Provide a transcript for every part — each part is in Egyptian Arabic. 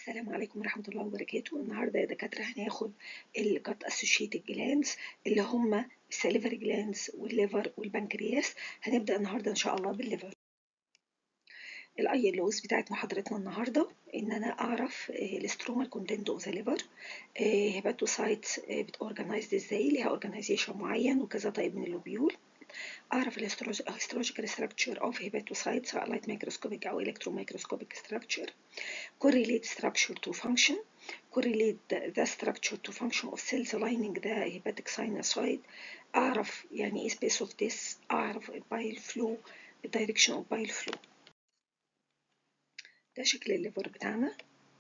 السلام عليكم ورحمة الله وبركاته النهاردة يا دكاترة هناخد الجت اسوشيتد جلانز اللي هم السليفري جلانز والليفر والبنكرياس هنبدأ النهاردة إن شاء الله بالليفر الاي ال بتاعت محاضرتنا النهارده ان انا اعرف الاستروما كونتنت اوف ذا ليفر هيباتوسايت بتورجنايزد ازاي ليها اورجنايزيشن معين وكذا طيب من اللوبيول اعرف الهيستولوجيكال ستراكشر اوف هيباتوسايت سواء لايت مايكروسكوبيك او الكترو مايكروسكوبيك ستراكشر correlate structure to function correlate the structure to function of cells lining the hepatic sinusoid اعرف يعني ايه space of this اعرف البايل فلو direction of bile flow ده شكل الليفر بتاعنا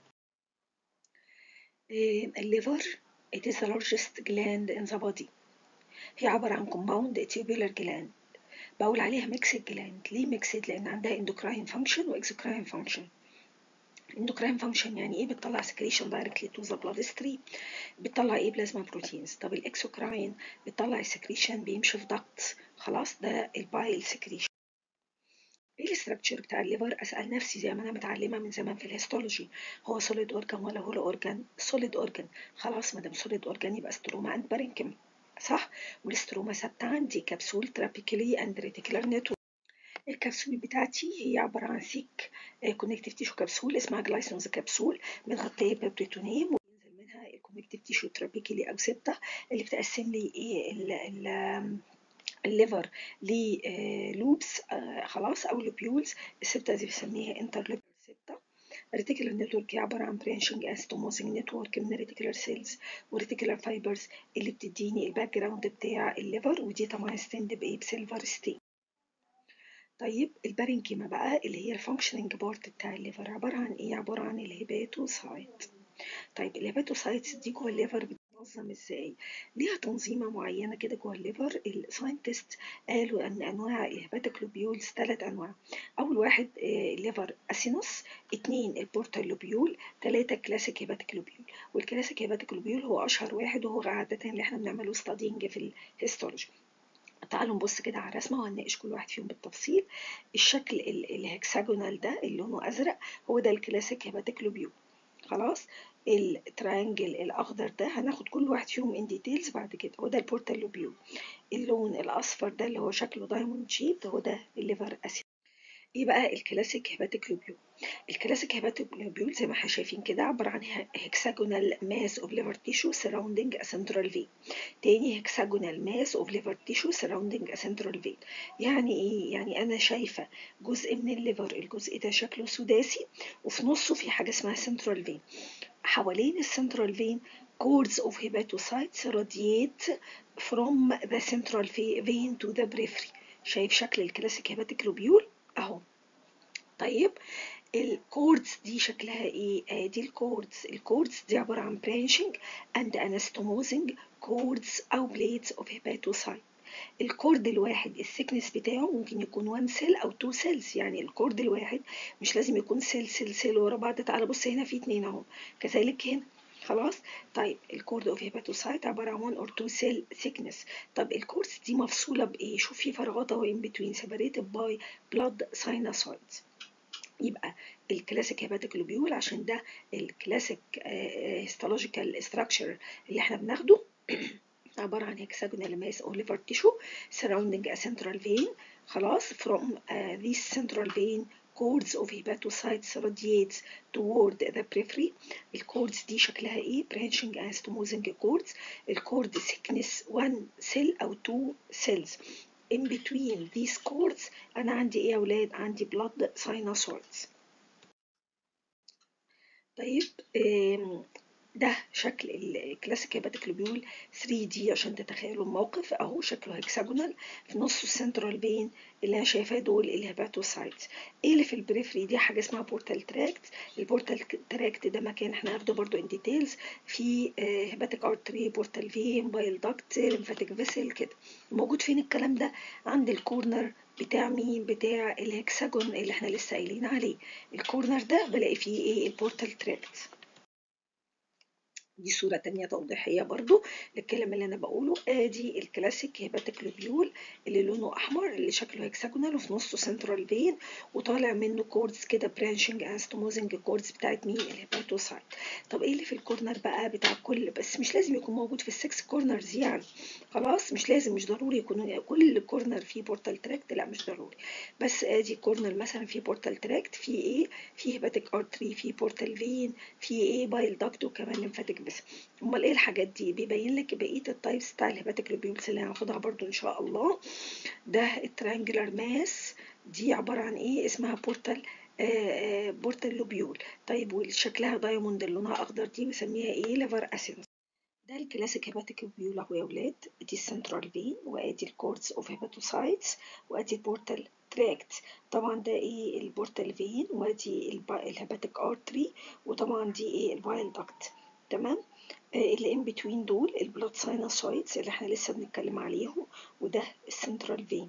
الليفر it is the largest gland in the body هي عبارة عن compound tubular gland بقول عليها mixed gland ليه mixed لأن عندها endocrine function و exocrine function endocrine function يعني ايه بتطلع secretion directly to the bloodstream بتطلع ايه بلازما بروتينز طب الاكسوكراين بتطلع السكريشن بيمشي في ضغط خلاص ده البايل سكريشن ايه الاستراكشر بتاع الليفر اسال نفسي زي ما انا متعلمه من زمان في الهيستولوجي هو سوليد اورجان ولا هولو اورجان سوليد اورجان خلاص ما دام سوليد اورجان يبقى ستروما اند بارينكم صح والاستروما ثابته عندي كبسول ترابيكولي اند ريتيكولار نتورك الكبسول بتاعتي هي عباره عن ثيك كونكتيف تيشو كبسول اسمها جلايسونز كبسول متغطيه ببريتونيم وينزل منها الكونكتيف تيشو ترابيكولي او سبته اللي بتقسم لي ايه ال ال الليفر للوبس آه خلاص او لوبيولز السبتة دي بنسميها انترليبر سبتة الريتيكولار نتورك هي عبارة عن برانشنج استوموزنج نتورك من الريتيكولار سيلز والريتيكولار فايبرز اللي بتديني الباك جراوند بتاع الليفر ودي طبعا ستند بايه بسيلفر ستين طيب البارينكيما بقى اللي هي الفانكشننج بارت بتاع الليفر عبارة عن ايه عبارة عن الهيباتوسايت طيب الهيباتوسايتس دي جوه الليفر بتنظم ازاي ليها تنظيمة معينة كده جوه الليفر الساينتست قالوا ان انواع الهيباتيك لوبيولز ثلاث انواع اول واحد ليفر اسينوس اتنين البورتال لوبيول تلاتة كلاسيك هيباتيك لوبيول والكلاسيك هيباتيك لوبيول هو اشهر واحد وهو عادة اللي احنا بنعمله ستادينج في الهيستولوجي تعالوا نبص كده على الرسمة وهنناقش كل واحد فيهم بالتفصيل الشكل الهكساجونال ده اللي لونه ازرق هو ده الكلاسيك هيباتيك لوبيول خلاص التريانجل الاخضر ده هناخد كل واحد فيهم ان ديتيلز بعد كده هو ده البورتال لوبيول اللون الاصفر ده اللي هو شكله دايموند شيب هو ده الليفر اسيد ايه بقى الكلاسيك هيباتيك لوبيول الكلاسيك هيباتيك لوبيول زي ما احنا شايفين كده عباره عن هكساجونال ماس اوف ليفر تيشو سراوندينج ا سنترال فين تاني هكساجونال ماس اوف ليفر تيشو سراوندينج ا سنترال فين يعني ايه يعني انا شايفه جزء من الليفر الجزء ده شكله سداسي وفي نصه في حاجه اسمها سنترال فين حوالين السنترال فين cords of hepatocytes radiate from the central vein to the periphery شايف شكل الكلاسيك هيباتيك لوبيول اهو طيب الكوردز دي شكلها ايه ادي الكوردز الكوردز دي عباره عن branching and anastomosing cords او plates of hepatocyte الكورد الواحد الثيكنس بتاعه ممكن يكون 1 سيل او 2 سيلز يعني الكورد الواحد مش لازم يكون سيل سيل سيل ورا بعض تعالى بص هنا في اتنين اهو كذلك هنا خلاص طيب الكورد اوف هيباتوسايت عباره عن 1 اور 2 سيل ثيكنس طب الكوردز دي مفصوله بايه شوف في فراغات اهو ان بتوين سيبريتد باي بلاد ساينوسويدز يبقى الكلاسيك هيباتيك لوبيول عشان ده الكلاسيك هيستولوجيكال ستراكشر اللي احنا بناخده عبارة عن hexagonal mass of liver tissue surrounding a central vein خلاص from uh, this central vein cords of hepatocytes radiates toward the periphery الكوردز دي شكلها ايه branching and stomosing cords الكورد thickness 1 cell او 2 cells in between these cords انا عندي ايه يا اولاد عندي blood sinusoids طيب ده شكل الكلاسيك هيباتيك لوبيول 3 دي عشان تتخيلوا الموقف اهو شكله هكساجونال في نصه السنترال بين اللي انا شايفاه دول الهيباتوسايتس ايه اللي في البريفري دي حاجه اسمها بورتال تراكت البورتال تراكت ده مكان احنا هناخده برضو ان ديتيلز في هيباتيك ارتري بورتال فين بايل داكت ليمفاتيك فيسل كده موجود فين الكلام ده عند الكورنر بتاع مين بتاع الهكساجون اللي احنا لسه قايلين عليه الكورنر ده بلاقي فيه ايه البورتال تراكت دي صورة تانية توضيحية برضو للكلام اللي أنا بقوله آدي الكلاسيك هيباتيك لوبيول اللي لونه أحمر اللي شكله هكساجونال وفي نصه سنترال فين وطالع منه كوردز كده برانشنج انستوموزنج كوردز بتاعت مين الهيباتيك الهيباتوسايت طب ايه اللي في الكورنر بقى بتاع كل بس مش لازم يكون موجود في السكس كورنرز يعني خلاص مش لازم مش ضروري يكون كل كورنر فيه بورتال تراكت لا مش ضروري بس ادي كورنر مثلا فيه بورتال تراكت فيه ايه فيه هيباتيك ارتري فيه بورتال فين فيه ايه بايل داكت وكمان ليمفاتيك بس امال ايه الحاجات دي بيبين لك بقيه التايبس بتاع الهيباتيك لوبيولز اللي هناخدها برضو ان شاء الله ده الترانجلر ماس دي عباره عن ايه اسمها بورتال آه بورتال لوبيول طيب وشكلها دايموند اللي لونها اخضر دي بنسميها ايه ليفر اسينس ده الكلاسيك هيباتيك لوبيول اهو يا ولاد دي السنترال فين وادي الكوردز اوف هيباتوسايتس وادي البورتال تراكت طبعا ده ايه البورتال فين وادي الهيباتيك ارتري وطبعا دي ايه البايل داكت تمام اللي ان بتوين دول البلاد ساينوسايتس اللي احنا لسه بنتكلم عليهم وده السنترال فين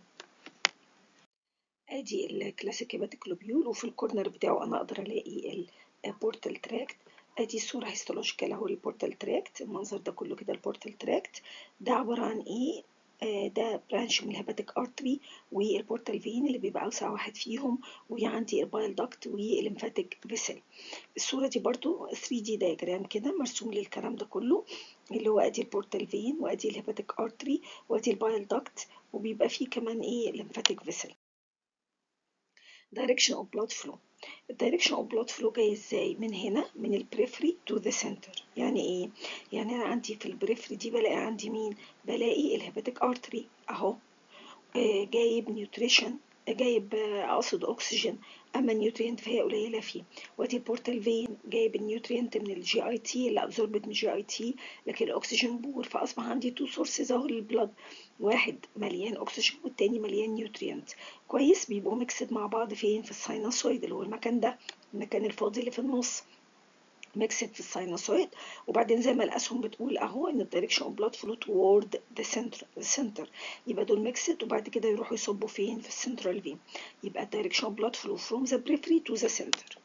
ادي الكلاسيك هيباتيك لوبيول وفي الكورنر بتاعه انا اقدر الاقي البورتال تراكت ادي صورة هيستولوجيكال اهو البورتال تراكت المنظر ده كله كده البورتال تراكت ده عبارة عن ايه آه ده برانش من الهيباتيك ارتري والبورتال فين اللي بيبقى اوسع واحد فيهم وعندي البايل داكت والليمفاتيك فيسل الصورة دي برضو 3 دي دايجرام كده مرسوم لي الكلام ده كله اللي هو ادي البورتال فين وادي الهيباتيك ارتري وادي البايل داكت وبيبقى فيه كمان ايه الليمفاتيك فيسل direction of blood flow الدايركشن اوف بلاد فلو جاي ازاي من هنا من البريفري تو ذا سنتر يعني ايه يعني انا عندي في البريفري دي بلاقي عندي مين بلاقي الهيباتيك ارتري اهو آه جايب نيوتريشن جايب اقصد اكسجين اما النيوترينت فهي قليله فيه وادي البورتال فين جايب النيوترينت من الجي اي تي اللي ابزوربت من الجي اي تي لكن الاكسجين بور فاصبح عندي تو سورسز اهو للبلد واحد مليان اكسجين والتاني مليان نيوترينت كويس بيبقوا ميكسد مع بعض فين في الساينوسويد اللي هو المكان ده المكان الفاضي اللي في النص ميكسد في الساينوسويد وبعدين زي ما الاسهم بتقول اهو ان الدايركشن اوف بلاد فلو توورد ذا سنتر سنتر يبقى دول ميكسد وبعد كده يروحوا يصبوا فين في السنترال فين يبقى الدايركشن اوف بلاد فلو فروم ذا بريفري تو ذا سنتر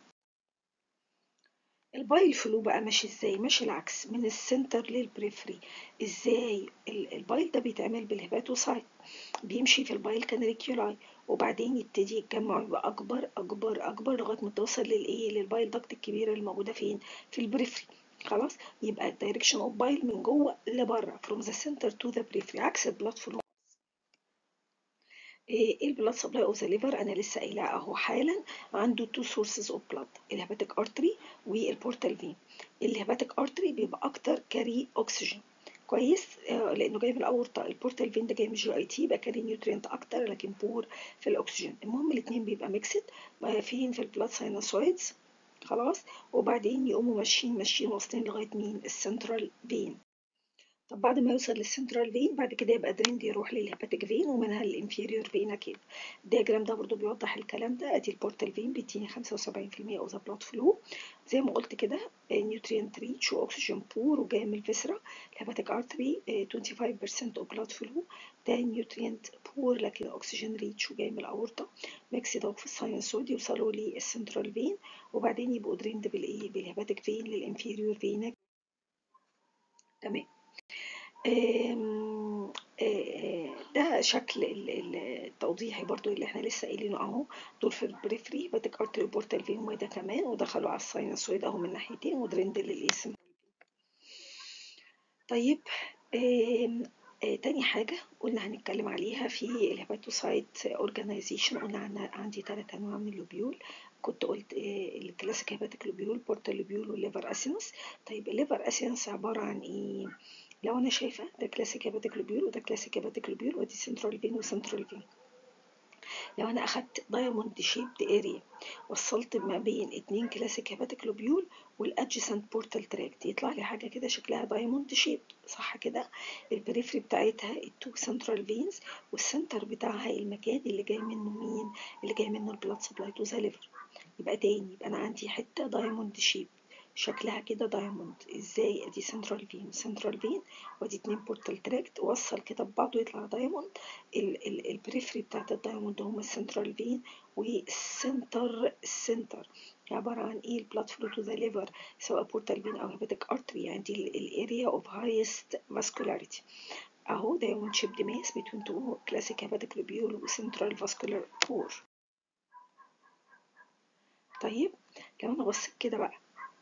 البايل فلو بقى ماشي ازاي ماشي العكس من السنتر للبريفري ازاي البايل ده بيتعمل بالهيباتوسايت بيمشي في البايل كاناليكيولاي وبعدين يبتدي يتجمع يبقى اكبر اكبر اكبر لغايه ما توصل للايه للبايل داكت الكبيره اللي موجوده فين في البريفري خلاص يبقى الدايركشن اوف بايل من جوه لبره from the center to the periphery عكس البلاد فلو ايه البلاد سبلاي اوف ذا ليفر انا لسه قايلها اهو حالا عنده تو سورسز اوف بلاد الهيباتيك ارتري والبورتال فين الهيباتيك ارتري بيبقى اكتر كاري اكسجين كويس آه لانه جاي من الاورطه البورتال فين ده جاي من الجي اي تي يبقى كاري نيوترينت اكتر لكن بور في الاكسجين المهم الاثنين بيبقى ميكسد فين في البلاد ساينوسويدز خلاص وبعدين يقوموا ماشيين ماشيين واصلين لغايه مين السنترال فين طب بعد ما يوصل للسنترال فين بعد كده يبقى دريند يروح للهيباتيك فين ومنها الانفيريور فينا كده الدياجرام ده برضو بيوضح الكلام ده ادي البورتال فين بيديني 75% اوف ذا بلاد فلو زي ما قلت كده نيوترينت ريتش واكسجين بور وجاي من الفيسرا الهيباتيك ارتري 25% اوف بلاد فلو ده نيوترينت بور لكن اكسجين ريتش وجاي من الاورطه ميكس دوك في الساينسود يوصلوا للسنترال فين وبعدين يبقوا دريند بالايه بالهيباتيك فين للانفيريور فينا تمام ده شكل التوضيحي برضو اللي احنا لسه قايلينه اهو دول في البريفري باتيك ارتري بورتال فين ده كمان ودخلوا على الساينسويد اهو من ناحيتين ودريند للاسم طيب آم آه تاني حاجة قلنا هنتكلم عليها في الهيباتوسايت اورجانيزيشن قلنا عندي ثلاث انواع من اللوبيول كنت قلت آه الكلاسيك هيباتيك لوبيول بورتال لوبيول والليفر اسينس طيب الليفر اسينس عبارة عن ايه لو انا شايفه ده كلاسيك هيباتيك لوبيول وده كلاسيك هيباتيك لوبيول ودي سنترال فين وسنترال فين لو انا اخدت دايموند شيبد اريا وصلت ما بين اتنين كلاسيك هيباتيك لوبيول والادجسنت بورتال تراكت يطلع لي حاجه كده شكلها دايموند شيبد صح كده البريفري بتاعتها التو سنترال فينز والسنتر بتاعها المكان اللي جاي منه مين اللي جاي منه البلاد سبلاي تو ذا ليفر يبقى تاني يبقى انا عندي حته دايموند شيب شكلها كده دايموند ازاي ادي سنترال فين سنترال فين وادي اتنين بورتال تراكت وصل كده ببعضه يطلع دايموند البريفري بتاعت الدايموند هما السنترال فين والسنتر السنتر عبارة عن ايه البلاد فلو تو ذا ليفر سواء بورتال فين او هيباتيك ارتري يعني دي الاريا اوف هايست فاسكولاريتي اهو دايموند شيبد ماس بين تو كلاسيك هيباتيك لوبيول وسنترال فاسكولار بور طيب لو انا بصيت كده بقى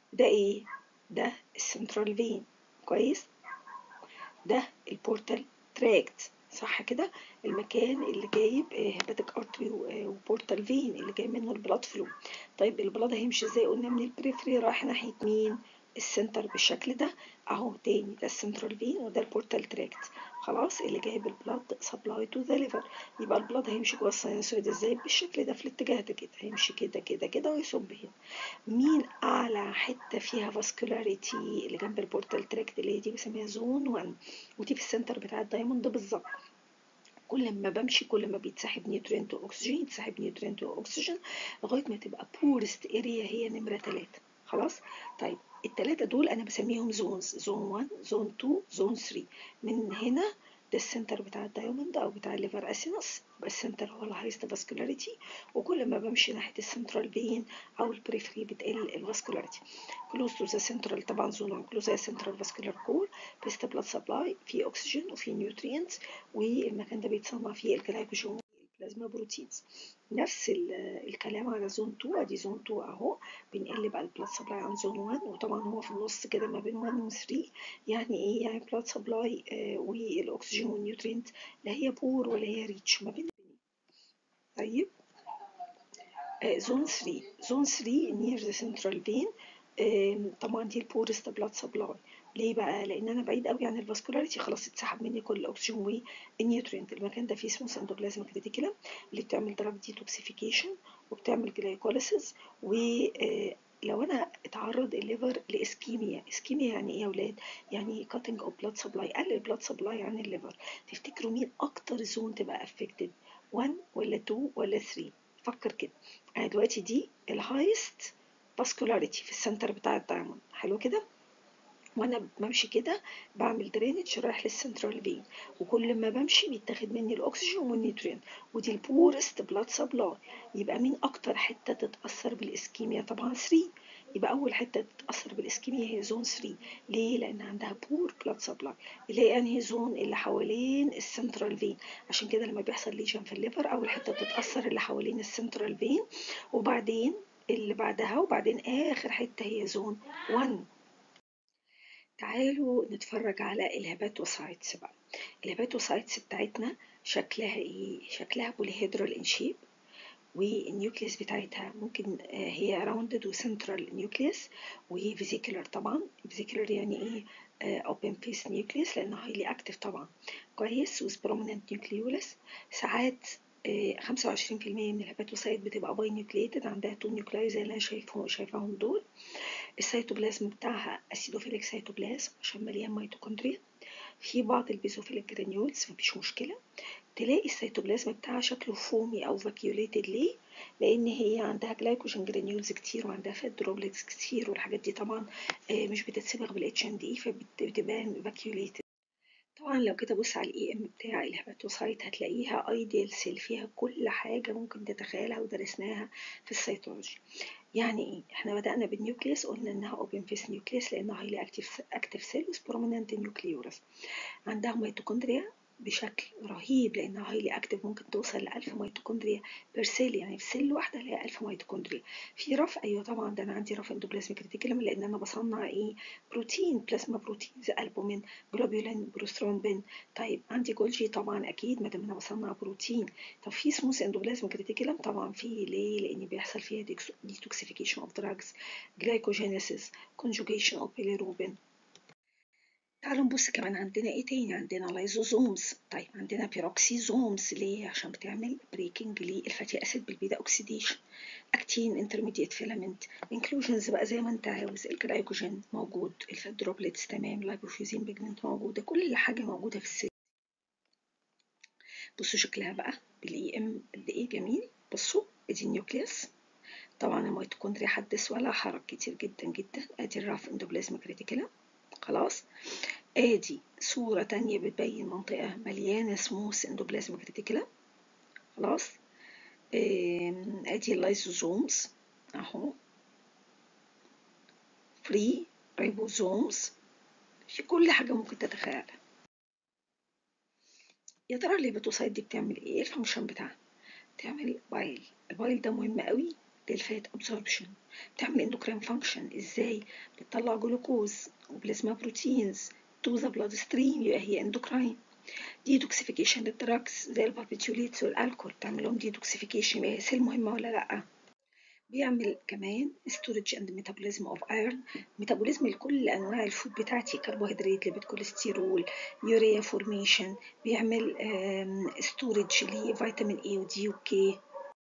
ده ايه ده السنترال فين كويس ده البورتال تراكت صح كده المكان اللي جايب هيباتيك ارتري وبورتال فين اللي جاي منه البلاد فلو طيب البلاد هيمشي ازاي قلنا من البريفري رايح ناحيه مين السنتر بالشكل ده اهو تاني ده السنترال فين وده البورتال تراكت خلاص اللي جايب البلاد سبلاي تو ذا ليفر يبقى البلاد هيمشي جوه الساينسويد ازاي بالشكل ده في الاتجاه ده كده هيمشي كده كده كده ويصب هنا مين اعلى حته فيها فاسكولاريتي اللي جنب البورتال تراكت اللي هي دي بسميها زون 1 ودي في السنتر بتاع الدايموند بالظبط كل ما بمشي كل ما بيتسحب نيوترينت واكسجين يتسحب نيوترينت واكسجين لغايه ما تبقى بورست اريا هي نمره 3 خلاص طيب التلاتة دول أنا بسميهم زونز زون 1 زون 2 زون 3 من هنا ده السنتر بتاع الدايموند أو بتاع الليفر أسينس يبقى السنتر هو الهايست فاسكولاريتي وكل ما بمشي ناحية السنترال فين أو البريفري بتقل الفاسكولاريتي كلوز تو ذا سنترال طبعا زون 1 كلوز ذا سنترال فاسكولار كور بيست بلاد سبلاي في أكسجين وفي نيوترينتس والمكان ده بيتصنع فيه الجلايكوجين بلازما بروتينز نفس الكلام على زون 2 ادي زون 2 اهو بنقل بقى البلاد سبلاي عن زون 1 وطبعا هو في النص كده ما بين 1 و 3 يعني ايه يعني بلاد سبلاي آه والاكسجين والنيوترينت لا هي بور ولا هي ريتش ما بين طيب آه زون 3 زون 3 نير ذا سنترال فين طبعا دي البورست بلاد سبلاي ليه بقى لان انا بعيد قوي عن الفاسكولاريتي خلاص اتسحب مني كل الاكسجين والنيوترينت المكان ده فيه سموث اندوبلازم كريتيكولم اللي بتعمل دراج ديتوكسيفيكيشن وبتعمل جلايكوليسيس ولو انا اتعرض الليفر لاسكيميا اسكيميا يعني ايه يا اولاد يعني كاتنج اوف بلاد سبلاي قل البلاد سبلاي عن الليفر تفتكروا مين اكتر زون تبقى افكتد 1 ولا 2 ولا 3 فكر كده انا دلوقتي دي الهايست فاسكولاريتي في السنتر بتاع الدايموند حلو كده وانا بمشي كده بعمل درينج رايح للسنترال فين وكل ما بمشي بيتاخد مني الاكسجين والنيوترين ودي البورست بلاد سبلاي يبقى مين اكتر حته تتاثر بالاسكيميا طبعا 3 يبقى اول حته تتاثر بالاسكيميا هي زون 3 ليه لان عندها بور بلاد سبلاي اللي هي انهي زون اللي حوالين السنترال فين عشان كده لما بيحصل ليجن في الليفر اول حته بتتاثر اللي حوالين السنترال فين وبعدين اللي بعدها وبعدين اخر حته هي زون 1 تعالوا نتفرج على الهيباتوسايتس بقى الهيباتوسايتس بتاعتنا شكلها ايه شكلها بوليهيدرال ان شيب والنيوكليس بتاعتها ممكن هي راوندد وسنترال نيوكليس وفيزيكولار طبعا فيزيكولار يعني ايه اوبن فيس نيوكليس لانه هايلي اكتف طبعا كويس وذ بروميننت نيوكليولس ساعات 25% من الهيباتوسايت بتبقى باي نيوكليتد عندها تو نيوكلاي زي اللي انا شايفهم شايفاهم دول السيتوبلازم بتاعها اسيدوفيليك سيتوبلازم عشان مليان ميتوكوندريا في بعض البيزوفيليك جرانيولز مفيش مشكله تلاقي السيتوبلازم بتاعها شكله فومي او فاكيوليتد ليه لان هي عندها جلايكوجين جرانيولز كتير وعندها فات دروبلتس كتير والحاجات دي طبعا مش بتتصبغ بالاتش ان دي فبتبان فاكيوليتد طبعا لو كده بص على الاي ام بتاع الهيباتوسايت هتلاقيها ايديال سيل فيها كل حاجه ممكن تتخيلها ودرسناها في السيتولوجي يعني ايه احنا بدانا بالنيوكليس قلنا انها اوبن فيس نيوكليس لانها هايلي اكتيف اكتيف سيل بروميننت نيوكليورس عندها ميتوكوندريا بشكل رهيب لانها هايلي اكتف ممكن توصل ل 1000 ميتوكوندريا بير سيل يعني في سيل واحده ليها 1000 ميتوكوندريا في رف ايوه طبعا ده انا عندي رف اندوبلازميك ريتيكولم لان انا بصنع ايه بروتين بلازما بروتين زي البومين جلوبولين بروسترومبين طيب عندي جولجي طبعا اكيد ما دام انا بصنع بروتين طب في سموث اندوبلازميك ريتيكولم طبعا في ليه لان بيحصل فيها ديتوكسيفيكيشن اوف دراجز جلايكوجينيسيس كونجوجيشن اوف بيليروبين تعالوا نبص كمان عندنا ايه تاني عندنا لايزوزومز طيب عندنا بيروكسيزومز ليه عشان بتعمل بريكنج للفاتي اسيد بالبيتا اوكسيديشن اكتين انترميديت فيلامنت انكلوجنز بقى زي ما انت عاوز الجلايكوجين موجود الفات دروبلتس تمام لايبوفيوزين بيجمنت موجوده كل حاجه موجوده في السيل بصوا شكلها بقى بالاي ام قد ايه جميل بصوا ادي النيوكليوس طبعا الميتوكوندريا حدث ولا حرج كتير جدا جدا ادي الراف اندوبلازميك ريتيكولم خلاص ادي صورة تانية بتبين منطقة مليانة سموث اندوبلازميك ريتيكولم خلاص ادي اللايزوزومز اهو فري ريبوزومز في كل حاجة ممكن تتخيلها يا ترى الهيباتوسايت دي بتعمل ايه الفانكشن بتاعها تعمل بايل البايل ده مهم قوي للفات ابزوربشن بتعمل اندوكراين فانكشن ازاي بتطلع جلوكوز وبلازما بروتينز تو ذا بلاد ستريم يبقى هي اندوكراين ديتوكسيفيكيشن للدراجز زي الباربيتيوليتس والالكول تعمل لهم ديتوكسيفيكيشن يبقى هي سيل مهمه ولا لا بيعمل كمان storage and metabolism of iron ميتابوليزم لكل انواع الفود بتاعتي كربوهيدرات ليبيد كوليسترول يوريا فورميشن بيعمل storage لفيتامين A ودي وكي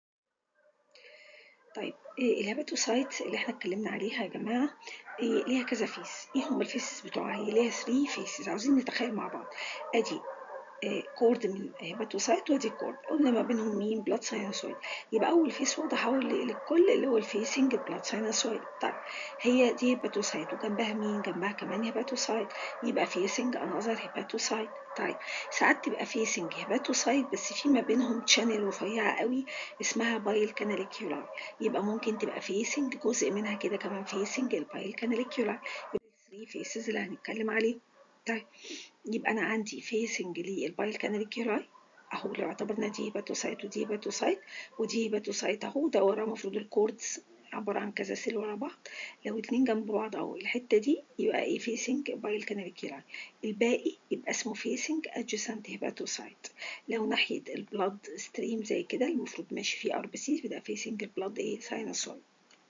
طيب إيه الهيباتوسايت اللي احنا اتكلمنا عليها يا جماعه إيه ليها كذا فيس ايه هم الفيسز بتوعها هي ليها 3 فيسز عاوزين نتخيل مع بعض ادي كورد من هيباتوسايت ودي كورد قلنا ما بينهم مين بلاد ساينوسويد يبقى اول فيس واضح اهو للكل اللي هو الفيسنج بلاد ساينوسويد طيب هي دي هيباتوسايت وجنبها مين جنبها كمان هيباتوسايت يبقى فيسنج انذر هيباتوسايت طيب ساعات تبقى فيسنج هيباتوسايت بس في ما بينهم تشانل رفيعه قوي اسمها بايل كاناليكيولاي يبقى ممكن تبقى فيسنج جزء منها كده كمان فيسنج البايل كاناليكيولاي الثري فيسز اللي هنتكلم عليه طيب يبقى انا عندي فيسنج للبايل كاناليكيولاي اهو لو اعتبرنا دي هيباتوسايت ودي هيباتوسايت ودي هيباتوسايت اهو ده ورا المفروض الكوردز عبارة عن كذا سيل ورا بعض لو اتنين جنب بعض اهو الحتة دي يبقى ايه فيسنج بايل كاناليكيولاي الباقي يبقى اسمه فيسنج ادجسنت هيباتوسايت لو ناحية البلاد ستريم زي كده المفروض ماشي فيه ار بي سي يبقى فيسنج البلاد ايه ساينوسويد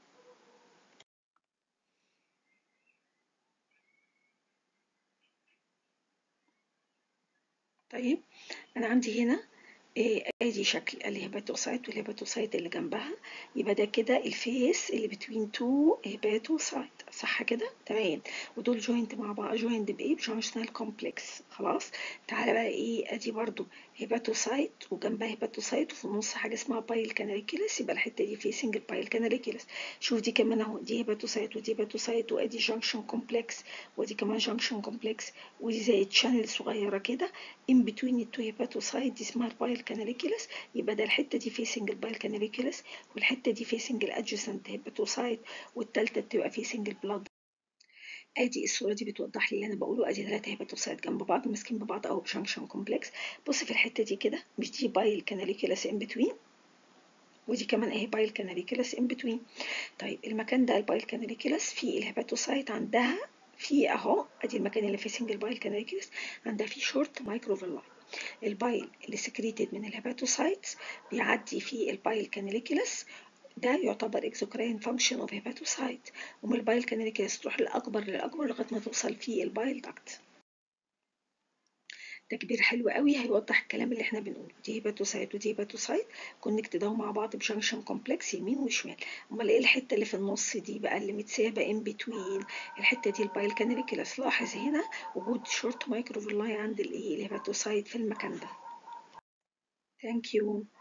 طيب انا عندي هنا إيه ادي شكل الهيباتوسايت والهيباتوسايت اللي جنبها يبقى ده كده الفيس اللي بتوين تو هيباتوسايت صح كده تمام ودول جوينت مع بعض جوينت بايه بجونشنال كومبلكس خلاص تعالى بقى ايه ادي برضو هيباتوسايت وجنبها هيباتوسايت وفي النص حاجه اسمها بايل كاناليكيلس يبقى الحته دي فيسنج البايل كاناليكيلس شوف دي كمان اهو دي هيباتوسايت ودي هيباتوسايت وادي جانكشن كومبلكس ودي كمان جانكشن كومبلكس ودي زي تشانل صغيره كده ان بتوين التو هيباتوسايت دي اسمها البايل كاناليكيلس يبقى ده الحته دي فيسنج البايل كاناليكيلس والحته دي فيسنج الادجسنت هيباتوسايت والثالثه بتبقى فيسنج البلاد ادي الصوره دي بتوضح لي اللي انا بقوله ادي ثلاثه هيباتوسايت جنب بعض ماسكين ببعض او بجنكشن كومبلكس بص في الحته دي كده مش دي بايل كاناليكيلس ان بتوين ودي كمان اهي بايل كاناليكيلس ان بتوين طيب المكان ده البايل كاناليكيلس في الهيباتوسايت عندها في اهو ادي المكان اللي في سنجل بايل كاناليكيلس عندها في شورت مايكروفيلاي البايل اللي سكريتد من الهيباتوسايتس بيعدي في البايل كاناليكيلس ده يعتبر اكزوكراين فانكشن اوف هيباتوسايت ومن البايل كاناليكيلس تروح للاكبر للاكبر لغايه ما توصل في البايل داكت تكبير حلو قوي هيوضح الكلام اللي احنا بنقوله دي هيباتوسايت ودي هيباتوسايت كونكت ده مع بعض بجنكشن كومبلكس يمين وشمال امال ايه الحته اللي في النص دي بقى اللي متسابه ان بتوين الحته دي البايل كاناليكيلس لاحظ هنا وجود شورت مايكروفيلاي عند الايه الهيباتوسايت في المكان ده ثانك يو